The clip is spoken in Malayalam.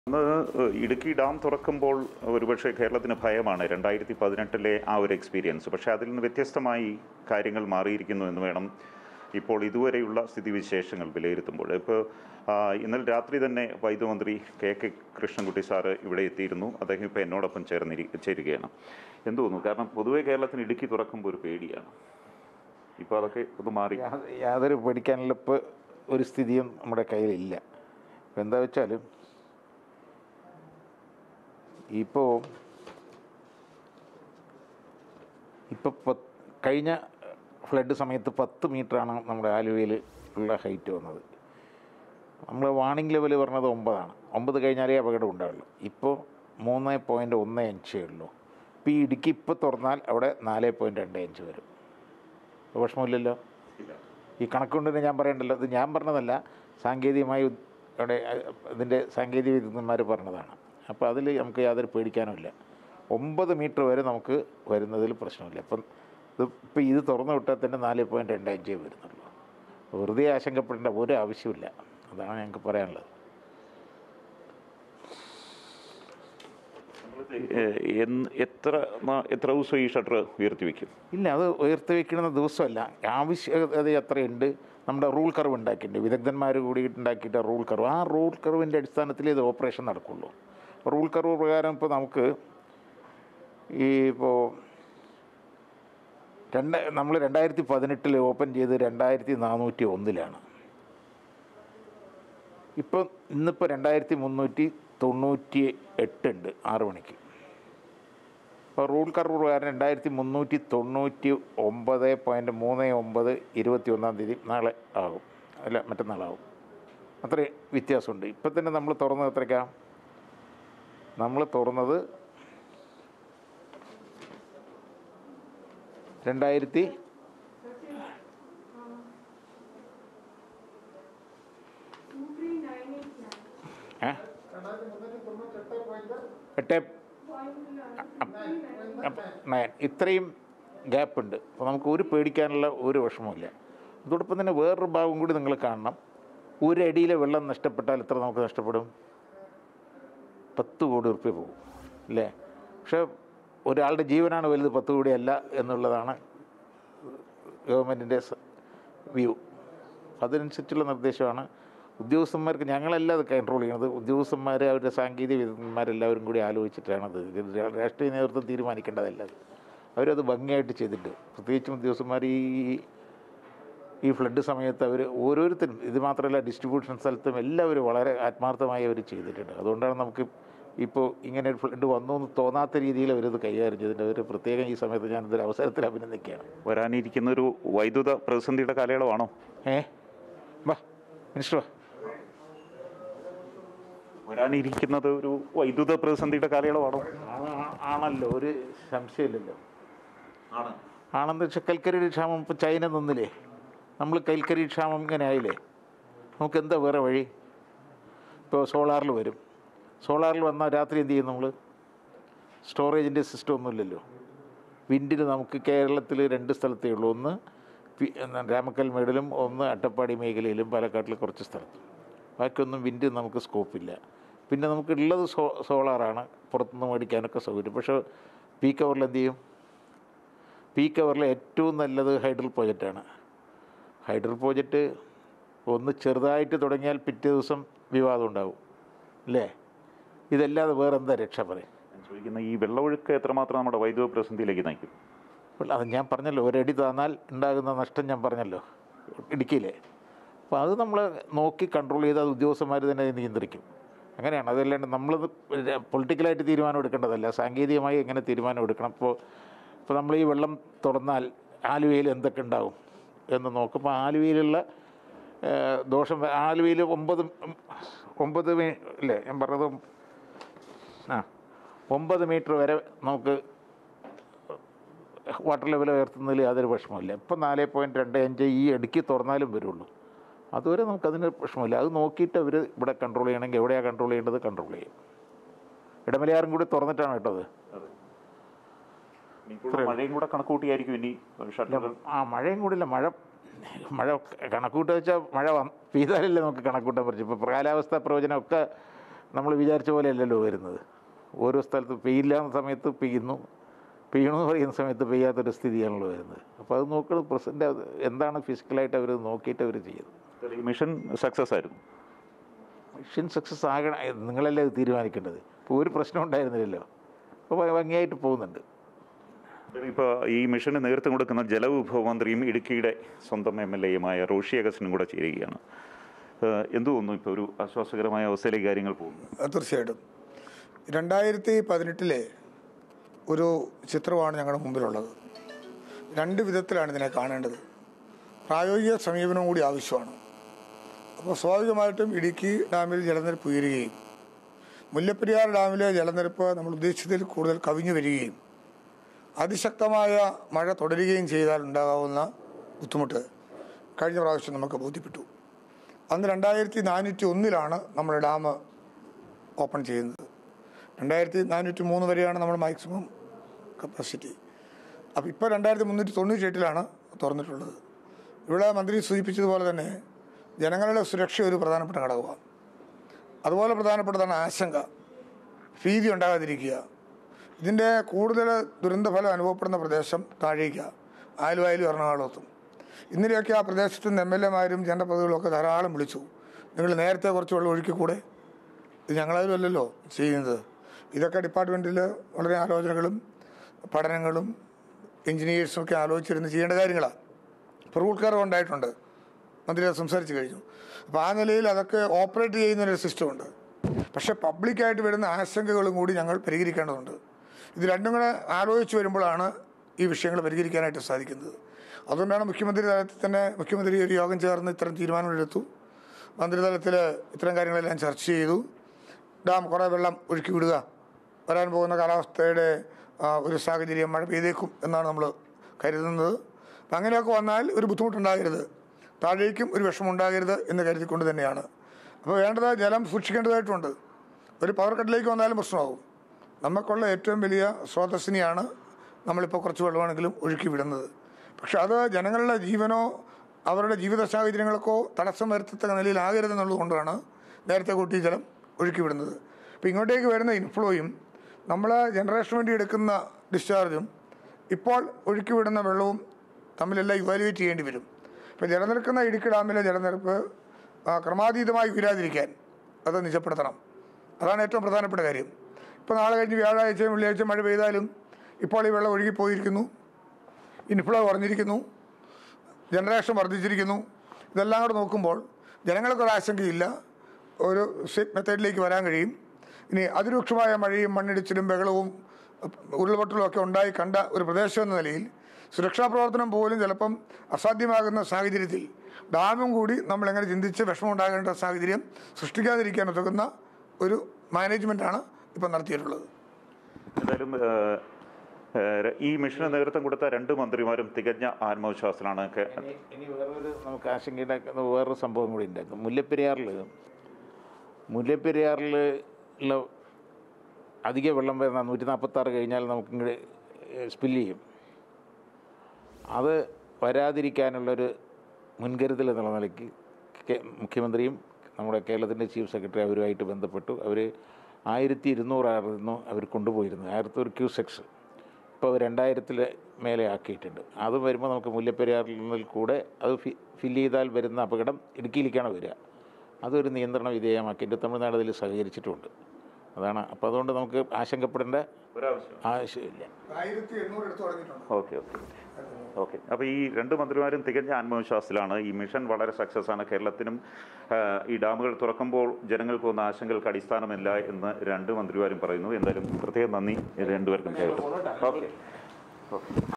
അന്ന് ഇടുക്കി ഡാം തുറക്കുമ്പോൾ ഒരുപക്ഷെ കേരളത്തിന് ഭയമാണ് രണ്ടായിരത്തി പതിനെട്ടിലെ ആ ഒരു എക്സ്പീരിയൻസ് പക്ഷേ അതിൽ നിന്ന് വ്യത്യസ്തമായി കാര്യങ്ങൾ മാറിയിരിക്കുന്നു എന്ന് വേണം ഇപ്പോൾ ഇതുവരെയുള്ള സ്ഥിതിവിശേഷങ്ങൾ വിലയിരുത്തുമ്പോൾ ഇപ്പോൾ ആ, ഇന്നലെ രാത്രി തന്നെ വൈദ്യുതി മന്ത്രി കെ കെ കൃഷ്ണൻകുട്ടി സാറ് ഇവിടെ എത്തിയിരുന്നു അദ്ദേഹം ഇപ്പോൾ എന്നോടൊപ്പം ചേർന്നിരി ചേരുകയാണ് എന്ത് തോന്നുന്നു കാരണം പൊതുവെ കേരളത്തിന് ഇടുക്കി തുറക്കുമ്പോൾ ഒരു പേടിയാണ് ഇപ്പോൾ അതൊക്കെ ഒന്ന് മാറി യാ- യാതൊരു പേടിക്കാനുള്ള ഇപ്പോൾ ഒരു സ്ഥിതിയും നമ്മുടെ കയ്യിലില്ല ഇപ്പം എന്താ വെച്ചാൽ ഇപ്പോൾ ഇപ്പോൾ പത്ത് കഴിഞ്ഞ ഫ്ലഡ് സമയത്ത് പത്ത് മീറ്ററാണ് നമ്മുടെ ആലുവയിൽ ഉള്ള ഹൈറ്റ് വന്നത് നമ്മൾ വാണിംഗ് ലെവൽ പറഞ്ഞത് ഒമ്പതാണ് ഒമ്പത് കഴിഞ്ഞാലേ അപകടം ഉണ്ടാവുള്ളൂ ഇപ്പോൾ മൂന്ന് പോയിൻറ്റ് ഒന്ന് ഇഞ്ചേ ഉള്ളൂ ഇപ്പോൾ ഈ ഇടുക്കി ഇപ്പോൾ തുറന്നാൽ അവിടെ നാല് പോയിൻറ്റ് രണ്ട് ഇഞ്ച് വരും അപ്പോൾ വിഷമമില്ലല്ലോ ഈ കണക്കുകൊണ്ടിന് ഞാൻ പറയണ്ടല്ലോ ഇത് ഞാൻ പറഞ്ഞതല്ല സാങ്കേതികമായി ഉദ്- അവിടെ അഹ്, ഇതിൻ്റെ സാങ്കേതിക വിദഗ്ധന്മാർ പറഞ്ഞതാണ് അപ്പോൾ അതിൽ നമുക്ക് യാതൊരു പേടിക്കാനുമില്ല ഒമ്പത് മീറ്റർ വരെ നമുക്ക് വരുന്നതിൽ പ്രശ്നമില്ല അപ്പം ഇത് ഇപ്പോൾ ഇത് തുറന്നു വിട്ടാൽ തന്നെ നാല് പോയിൻറ്റ് രണ്ട് അഞ്ചേ വരുന്നുള്ളൂ വെറുതെ ആശങ്കപ്പെടേണ്ട ഒരു ആവശ്യമില്ല അതാണ് ഞങ്ങൾക്ക് പറയാനുള്ളത് ഏഹ്, എന്ന് എത്ര നാ- എത്ര ദിവസം ഈ ഷട്ടർ ഉയർത്തി വയ്ക്കും ഇല്ല അത് ഉയർത്തി വയ്ക്കുന്ന ദിവസമല്ല ആവശ്യകത എത്രയുണ്ട് നമ്മുടെ റൂൾ കർവ് ഉണ്ടാക്കിയിട്ടുണ്ട് വിദഗ്ധന്മാർ കൂടി ഉണ്ടാക്കിയിട്ട് റൂൾ കർവ് ആ റൂൾ കർവിൻ്റെ അടിസ്ഥാനത്തിൽ ഇത് ഓപ്പറേഷൻ നടക്കുള്ളൂ റൂൾ കർവ് പ്രകാരം ഇപ്പോൾ നമുക്ക് ഈ ഇപ്പോൾ രണ്ട് നമ്മൾ രണ്ടായിരത്തി പതിനെട്ടിൽ ഓപ്പൺ ചെയ്ത് രണ്ടായിരത്തി നാനൂറ്റി ഒന്നിലാണ് ഇപ്പം ഇന്നിപ്പോൾ രണ്ടായിരത്തി മുന്നൂറ്റി തൊണ്ണൂറ്റി എട്ടുണ്ട് ആറ് മണിക്ക് അപ്പോൾ റൂൾ കർവ് പ്രകാരം രണ്ടായിരത്തി മുന്നൂറ്റി തൊണ്ണൂറ്റി ഒമ്പത് പോയിൻറ്റ് മൂന്ന് ഒമ്പത് ഇരുപത്തി ഒന്നാം തീയതി നാളെ ആകും അല്ല മറ്റന്നാളാകും അത്രയും വ്യത്യാസമുണ്ട് ഇപ്പം തന്നെ നമ്മൾ തുറന്നത് എത്രയ്ക്കാ നമ്മൾ തുറന്നത് രണ്ടായിരത്തി ഏ എട്ട് നയൻ ഇത്രയും ഗ്യാപ്പ് ഉണ്ട് അപ്പോൾ നമുക്ക് ഒരു പേടിക്കാനുള്ള ഒരു വിഷമമില്ല അതോടൊപ്പം തന്നെ വേറൊരു ഭാഗം കൂടി നിങ്ങൾ കാണണം ഒരടിയിലെ വെള്ളം നഷ്ടപ്പെട്ടാൽ എത്ര നമുക്ക് നഷ്ടപ്പെടും പത്ത് കോടി ഉറുപ്പ്യ പോകും അല്ലേ പക്ഷേ ഒരാളുടെ ജീവനാണ് വലുത് പത്ത് കോടിയല്ല എന്നുള്ളതാണ് ഗവൺമെൻറ്റിൻ്റെ വ്യൂ അതനുസരിച്ചുള്ള നിർദ്ദേശമാണ് ഉദ്യോഗസ്ഥന്മാർക്ക് ഞങ്ങളല്ല അത് കൺട്രോൾ ചെയ്യുന്നത് ഉദ്യോഗസ്ഥന്മാർ അവരുടെ സാങ്കേതിക വിദഗ്ധന്മാരെല്ലാവരും കൂടി ആലോചിച്ചിട്ടാണ് അത് ഇത് രാ- രാഷ്ട്രീയ നേതൃത്വം തീരുമാനിക്കേണ്ടതല്ല അത് അവരത് ഭംഗിയായിട്ട് ചെയ്തിട്ടുണ്ട് പ്രത്യേകിച്ചും ഉദ്യോഗസ്ഥന്മാർ ഈ ഈ ഫ്ലഡ് സമയത്ത് അവർ ഓരോരുത്തരും ഇത് മാത്രമല്ല ഡിസ്ട്രിബ്യൂഷൻ സ്ഥലത്തും എല്ലാവരും വളരെ ആത്മാർത്ഥമായി അവർ ചെയ്തിട്ടുണ്ട് അതുകൊണ്ടാണ് നമുക്ക് ഇപ്പോൾ ഇങ്ങനെ ഒരു ഫ്ലഡ് വന്നു എന്ന് തോന്നാത്ത രീതിയിൽ അവരത് കൈകാര്യം ചെയ്തിട്ടുണ്ട് അവർ പ്രത്യേകം ഈ സമയത്ത് ഞാൻ ഇതൊരു അവസരത്തിൽ അഭിനന്ദിക്കുകയാണ് വരാനിരിക്കുന്ന ഒരു വൈദ്യുത പ്രതിസന്ധിയുടെ കാലയളവാണോ ഏ വാ മിനിസ്റ്റർ വാ വരാനിരിക്കുന്നത് ഒരു വൈദ്യുത പ്രതിസന്ധിയുടെ കാലയളവാണോ ആ- ആണല്ലോ ഒരു സംശയമില്ലല്ലോ ആണെന്ന് വെച്ചാൽ കൽക്കരി ക്ഷാമം ഇപ്പോൾ ചൈന നിന്നില്ലേ നമ്മൾ കൽക്കരി ക്ഷാമം ഇങ്ങനെ ആയില്ലേ നമുക്ക് എന്താ വേറെ വഴി ഇപ്പോൾ സോളാറിൽ വരും സോളാറിൽ വന്നാൽ രാത്രി എന്ത് ചെയ്യും നമ്മൾ സ്റ്റോറേജിൻ്റെ സിസ്റ്റം ഒന്നുമില്ലല്ലോ വിൻഡിന് നമുക്ക് കേരളത്തിൽ രണ്ട് സ്ഥലത്തേ ഉള്ളൂ ഒന്ന് പി- എന്നാ രാമക്കൽ മേടിലും ഒന്ന് അട്ടപ്പാടി മേഖലയിലും പാലക്കാട്ടിൽ കുറച്ച് സ്ഥലത്തും ബാക്കിയൊന്നും വിൻഡ് നമുക്ക് സ്കോപ്പില്ല പിന്നെ നമുക്ക് ഉള്ളത് സോ സോളാറാണ് പുറത്തുനിന്ന് മേടിക്കാനൊക്കെ സൗകര്യം പക്ഷേ പീക്ക് അവറിൽ എന്ത് ചെയ്യും പീക്ക് അവറിൽ ഏറ്റവും നല്ലത് ഹൈഡ്രൽ പ്രോജക്റ്റാണ് ഹൈഡ്രൽ പ്രോജക്റ്റ് ഒന്ന് ചെറുതായിട്ട് തുടങ്ങിയാൽ പിറ്റേ ദിവസം വിവാദം ഉണ്ടാവും അല്ലേ ഇതല്ലാതെ വേറെ എന്താ രക്ഷ പറയും ഞാൻ ചോദിക്കുന്ന ഈ വെള്ളമൊഴുക്ക് എത്രമാത്രം നമ്മുടെ വൈദ്യുത പ്രതിസന്ധിയിലേക്ക് നയിക്കും അപ്പോൾ അത് ഞാൻ പറഞ്ഞല്ലോ ഒരടി താന്നാൽ ഉണ്ടാകുന്ന നഷ്ടം ഞാൻ പറഞ്ഞല്ലോ ഇടുക്കിയിലെ അപ്പോൾ അത് നമ്മൾ നോക്കി കൺട്രോൾ ചെയ്ത് അത് ഉദ്യോഗസ്ഥന്മാർ തന്നെ നിയന്ത്രിക്കും അങ്ങനെയാണ് അതല്ലാണ്ട് നമ്മളത് പൊളിറ്റിക്കലായിട്ട് തീരുമാനം എടുക്കേണ്ടതല്ല സാങ്കേതികമായി എങ്ങനെ തീരുമാനം എടുക്കണം ഇപ്പോൾ ഇപ്പോൾ നമ്മൾ ഈ വെള്ളം തുറന്നാൽ ആലുവയിൽ എന്തൊക്കെ ഉണ്ടാവും എന്ന് നോക്കുമ്പോൾ ആലുവയിലുള്ള ഏഹ്, ദോഷം വ- ആലുവയിൽ ഒമ്പത് ഉം, ഒമ്പത് മീ അല്ലേ ഞാൻ പറഞ്ഞത് ഒമ്പ- ആ ഒമ്പത് മീറ്റർ വരെ നമുക്ക് വാട്ടർ ലെവൽ ഉയർത്തുന്നതിൽ യാതൊരു പ്രശ്നമില്ല ഇപ്പം നാല് പോയിൻറ്റ് രണ്ട് അഞ്ച് ഈ ഇടുക്കി തുറന്നാലും വരുള്ളൂ അതുവരെ നമുക്കതിന് പ്രശ്നമില്ല അത് നോക്കിയിട്ട് അവർ ഇവിടെ കൺട്രോൾ ചെയ്യണമെങ്കിൽ എവിടെയാണ് കൺട്രോൾ ചെയ്യേണ്ടത് കൺട്രോൾ ചെയ്യും ഇടമലയാറും കൂടി തുറന്നിട്ടാണ് കേട്ടത് ഇനിയിപ്പോൾ മഴയും കൂടെ കണക്കൂട്ടിയായിരിക്കും ഇനി ഷട്ടർ ആ മഴയും കൂടില്ല മഴ മഴ കണക്കൂട്ട് വെച്ചാൽ മഴ വന്ന് പെയ്താലല്ലേ നമുക്ക് കണക്കൂട്ടാൻ പറ്റും ഇപ്പോൾ കാലാവസ്ഥാ പ്രവചനമൊക്കെ നമ്മൾ വിചാരിച്ച പോലെ അല്ലല്ലോ വരുന്നത് ഓരോ സ്ഥലത്ത് പെയ്യില്ല എന്ന സമയത്ത് പെയ്യുന്നു പെയ്യണമെന്ന് പറയുന്ന സമയത്ത് പെയ്യാത്തൊരു സ്ഥിതിയാണല്ലോ വരുന്നത് അപ്പോൾ അത് നോക്കുന്നത് പ്രസിഡൻ്റ് എന്താണ് ഫിസിക്കലായിട്ട് അവർ നോക്കിയിട്ട് അവർ ചെയ്യുന്നത് ഈ മിഷൻ സക്സസ് ആയിരുന്നു മിഷൻ സക്സസ് ആകണം നിങ്ങളല്ലേ അത് തീരുമാനിക്കേണ്ടത് ഇപ്പോൾ ഒരു പ്രശ്നം ഉണ്ടായിരുന്നില്ലല്ലോ അപ്പോൾ ഭംഗിയായിട്ട് പോകുന്നുണ്ട് ഇപ്പോൾ ഈ മിഷന് നേതൃത്വം കൊടുക്കുന്ന ജലവിഭവ മന്ത്രിയും ഇടുക്കിയുടെ സ്വന്തം എം എൽ എയുമായ റോഷി അഗസ്റ്റിനും കൂടെ ചേരുകയാണ് ഏഹ് എന്ത് തോന്നുന്നു ഇപ്പോൾ ഒരു ആശ്വാസകരമായ അവസ്ഥയിലേക്ക് കാര്യങ്ങൾ പോകുന്നു തീർച്ചയായിട്ടും രണ്ടായിരത്തി പതിനെട്ടിലെ ഒരു ചിത്രമാണ് ഞങ്ങളുടെ മുമ്പിലുള്ളത് രണ്ട് വിധത്തിലാണ് ഇതിനെ കാണേണ്ടത് പ്രായോഗിക സമീപനം കൂടി ആവശ്യമാണ് അപ്പോൾ സ്വാഭാവികമായിട്ടും ഇടുക്കി ഡാമിൽ ജലനിരപ്പ് ഉയരുകയും മുല്ലപ്പെരിയാർ ഡാമിലെ ജലനിരപ്പ് നമ്മൾ ഉദ്ദേശിച്ചതിൽ കൂടുതൽ കവിഞ്ഞു വരികയും അതിശക്തമായ മഴ തുടരുകയും ചെയ്താൽ ഉണ്ടാകാവുന്ന ബുദ്ധിമുട്ട് കഴിഞ്ഞ പ്രാവശ്യം നമുക്ക് ബോധ്യപ്പെട്ടു അന്ന് രണ്ടായിരത്തി നാനൂറ്റി ഒന്നിലാണ് നമ്മൾ ഡാം ഓപ്പൺ ചെയ്യുന്നത് രണ്ടായിരത്തി നാനൂറ്റി മൂന്ന് വരെയാണ് നമ്മൾ മാക്സിമം കപ്പാസിറ്റി അപ്പോൾ ഇപ്പോൾ രണ്ടായിരത്തി മുന്നൂറ്റി തൊണ്ണൂറ്റി എട്ടിലാണ് തുറന്നിട്ടുള്ളത് ഇവിടെ മന്ത്രി സൂചിപ്പിച്ചതുപോലെ തന്നെ ജനങ്ങളുടെ സുരക്ഷ ഒരു പ്രധാനപ്പെട്ട ഘടകമാണ് അതുപോലെ പ്രധാനപ്പെട്ടതാണ് ആശങ്ക ഭീതി ഉണ്ടാകാതിരിക്കുക ഇതിൻ്റെ കൂടുതൽ ദുരന്തഫലം അനുഭവപ്പെടുന്ന പ്രദേശം താഴേക്ക് ആലുവായാലും എറണാകുളത്തും ഇന്നലെയൊക്കെ ആ പ്രദേശത്ത് നിന്ന് എം എൽ എമാരും ജനപ്രതിനിധികളും ഒക്കെ ധാരാളം വിളിച്ചു നിങ്ങൾ നേരത്തെ കുറച്ച് വെള്ളം ഒഴുക്കിക്കൂടെ ഇത് ഞങ്ങളായാലും അല്ലല്ലോ ചെയ്യുന്നത് ഇതൊക്കെ ഡിപ്പാർട്ട്മെൻറ്റിൽ വളരെ ആലോചനകളും പഠനങ്ങളും എഞ്ചിനീയേഴ്സും ഒക്കെ ആലോചിച്ചിരുന്ന് ചെയ്യേണ്ട കാര്യങ്ങളാണ് പ്രൂൾക്കാരം ഉണ്ടായിട്ടുണ്ട് മന്ത്രി അത് സംസാരിച്ച് കഴിഞ്ഞു അപ്പോൾ ആ നിലയിൽ അതൊക്കെ ഓപ്പറേറ്റ് ചെയ്യുന്നൊരു സിസ്റ്റമുണ്ട് പക്ഷേ പബ്ലിക്കായിട്ട് വരുന്ന ആശങ്കകളും കൂടി ഞങ്ങൾ പരിഹരിക്കേണ്ടതുണ്ട് ഇത് രണ്ടും കൂടെ ആലോചിച്ച് വരുമ്പോഴാണ് ഈ വിഷയങ്ങൾ പരിഹരിക്കാനായിട്ട് സാധിക്കുന്നത് അതുകൊണ്ടാണ് മുഖ്യമന്ത്രി തലത്തിൽ തന്നെ മുഖ്യമന്ത്രി ഒരു യോഗം ചേർന്ന് ഇത്തരം തീരുമാനങ്ങളെടുത്തു മന്ത്രിതലത്തിൽ ഇത്തരം കാര്യങ്ങളെല്ലാം ചർച്ച ചെയ്തു ഡാം കുറേ വെള്ളം ഒഴുക്കി വിടുക വരാൻ പോകുന്ന കാലാവസ്ഥയുടെ ആ, ഒരു സാഹചര്യം മഴ പെയ്തേക്കും എന്നാണ് നമ്മൾ കരുതുന്നത് അപ്പം അങ്ങനെയൊക്കെ വന്നാൽ ഒരു ബുദ്ധിമുട്ടുണ്ടാകരുത് താഴേക്കും ഒരു വിഷമമുണ്ടാകരുത് എന്ന് കരുതിക്കൊണ്ട് തന്നെയാണ് അപ്പോൾ വേണ്ടത് ജലം സൂക്ഷിക്കേണ്ടതായിട്ടുണ്ട് ഒരു പവർ കട്ടിലേക്ക് വന്നാലും പ്രശ്നമാകും നമുക്കുള്ള ഏറ്റവും വലിയ സ്രോതസ്സിനെയാണ് നമ്മളിപ്പോൾ കുറച്ച് വെള്ളമാണെങ്കിലും ഒഴുക്കി വിടുന്നത് പക്ഷെ അത് ജനങ്ങളുടെ ജീവനോ അവരുടെ ജീവിത സാഹചര്യങ്ങൾക്കോ തടസ്സം വരുത്തത്തക്ക നിലയിലാകരുതെന്നുള്ളത് കൊണ്ടാണ് നേരത്തെ കൂട്ടി ജലം ഒഴുക്കി വിടുന്നത് അപ്പോൾ ഇങ്ങോട്ടേക്ക് വരുന്ന ഇൻഫ്ലോയും നമ്മൾ ജനറേഷന് വേണ്ടി എടുക്കുന്ന ഡിസ്ചാർജും ഇപ്പോൾ ഒഴുക്കി വിടുന്ന വെള്ളവും തമ്മിലെല്ലാം ഇവാലുവേറ്റ് ചെയ്യേണ്ടി വരും ഇപ്പോൾ ജലനിരക്കുന്ന ഇടുക്കി ഡാമിലെ ജലനിരപ്പ് ആ, ക്രമാതീതമായി ഉയരാതിരിക്കാൻ അത് നിജപ്പെടുത്തണം അതാണ് ഏറ്റവും പ്രധാനപ്പെട്ട കാര്യം ഇപ്പോൾ നാളെ കഴിഞ്ഞ് വ്യാഴാഴ്ചയും വെള്ളിയാഴ്ചയും മഴ പെയ്താലും ഇപ്പോൾ ഈ വെള്ളം ഒഴുകിപ്പോയിരിക്കുന്നു ഇൻഫ്ലോ കുറഞ്ഞിരിക്കുന്നു ജനറേഷൻ വർദ്ധിച്ചിരിക്കുന്നു ഇതെല്ലാം കൂടെ നോക്കുമ്പോൾ ജനങ്ങൾക്കൊരു ആശങ്കയില്ല ഒരു സേഫ് മെത്തേഡിലേക്ക് വരാൻ കഴിയും ഇനി അതിരൂക്ഷമായ മഴയും മണ്ണിടിച്ചിലും ബഹളവും ഉരുൾപൊട്ടലും ഒക്കെ ഉണ്ടായി കണ്ട ഒരു പ്രദേശം എന്ന നിലയിൽ സുരക്ഷാ പ്രവർത്തനം പോലും ചിലപ്പം അസാധ്യമാകുന്ന സാഹചര്യത്തിൽ ഡാമും കൂടി നമ്മൾ എങ്ങനെ ചിന്തിച്ച് വിഷമമുണ്ടാകേണ്ട സാഹചര്യം സൃഷ്ടിക്കാതിരിക്കാൻ ഉതകുന്ന ഒരു മാനേജ്മെൻറ്റാണ് ഇപ്പം നടത്തിയിട്ടുള്ളത് എന്തായാലും ഏഹ്, ഏഹ്, ഈ മിഷന് നേതൃത്വം കൊടുത്ത രണ്ട് മന്ത്രിമാരും തികഞ്ഞ ആത്മവിശ്വാസത്തിലാണ് കേ- ഇനി ഇനി വേറൊരു നമുക്ക് ആശങ്കയുണ്ടാക്കുന്ന വേറൊരു സംഭവം കൂടി ഉണ്ടാക്കും മുല്ലപ്പെരിയാറിൽ മുല്ലപ്പെരിയാറിൽ ഉള്ള അധിക വെള്ളം വരുന്ന നൂറ്റി നാൽപ്പത്താറ് കഴിഞ്ഞാൽ നമുക്ക് ഇങ്ങോട്ട് സ്പില്ല് ചെയ്യും അത് വരാതിരിക്കാനുള്ളൊരു മുൻകരുതൽ എന്നുള്ള നിലയ്ക്ക് കേ- മുഖ്യമന്ത്രിയും നമ്മുടെ കേരളത്തിൻ്റെ ചീഫ് സെക്രട്ടറി അവരുമായിട്ട് ബന്ധപ്പെട്ടു അവർ ആയിരത്തി ഇരുന്നൂറായിരുന്നു അവർ കൊണ്ടുപോയിരുന്നത് ആയിരത്തി ഒരു ക്യൂസെക്സ് ഇപ്പോൾ രണ്ടായിരത്തിൽ മേലെ ആക്കിയിട്ടുണ്ട് അത് വരുമ്പോൾ നമുക്ക് മുല്ലപ്പെരിയാറിൽ നിന്നിൽ കൂടെ അത് ഫി ഫില്ല് ചെയ്താൽ വരുന്ന അപകടം ഇടുക്കിയിലേക്കാണ് വരിക അതൊരു നിയന്ത്രണ വിധേയമാക്കിയിട്ട് തമിഴ്നാട് അതിൽ സഹകരിച്ചിട്ടുമുണ്ട് അതാണ് അപ്പോൾ അതുകൊണ്ട് നമുക്ക് ആശങ്കപ്പെടേണ്ട ഒരാവശ്യം ആവശ്യമില്ല ആയിരത്തി എണ്ണൂറ് എടുത്ത് തുടങ്ങിയിട്ടുണ്ട് ഓക്കെ ഓക്കെ ഓക്കെ അപ്പോൾ ഈ രണ്ട് മന്ത്രിമാരും തികഞ്ഞ ആത്മവിശ്വാസത്തിലാണ് ഈ മിഷൻ വളരെ സക്സസ് ആണ് കേരളത്തിനും ആ, ഈ ഡാമുകൾ തുറക്കുമ്പോൾ ജനങ്ങൾക്ക് വന്ന ആശങ്കകൾക്ക് അടിസ്ഥാനമില്ല എന്ന് രണ്ട് മന്ത്രിമാരും പറയുന്നു എന്തായാലും പ്രത്യേകം നന്ദി രണ്ടുപേർക്കും ചേർത്ത് ഓക്കെ ഓക്കെ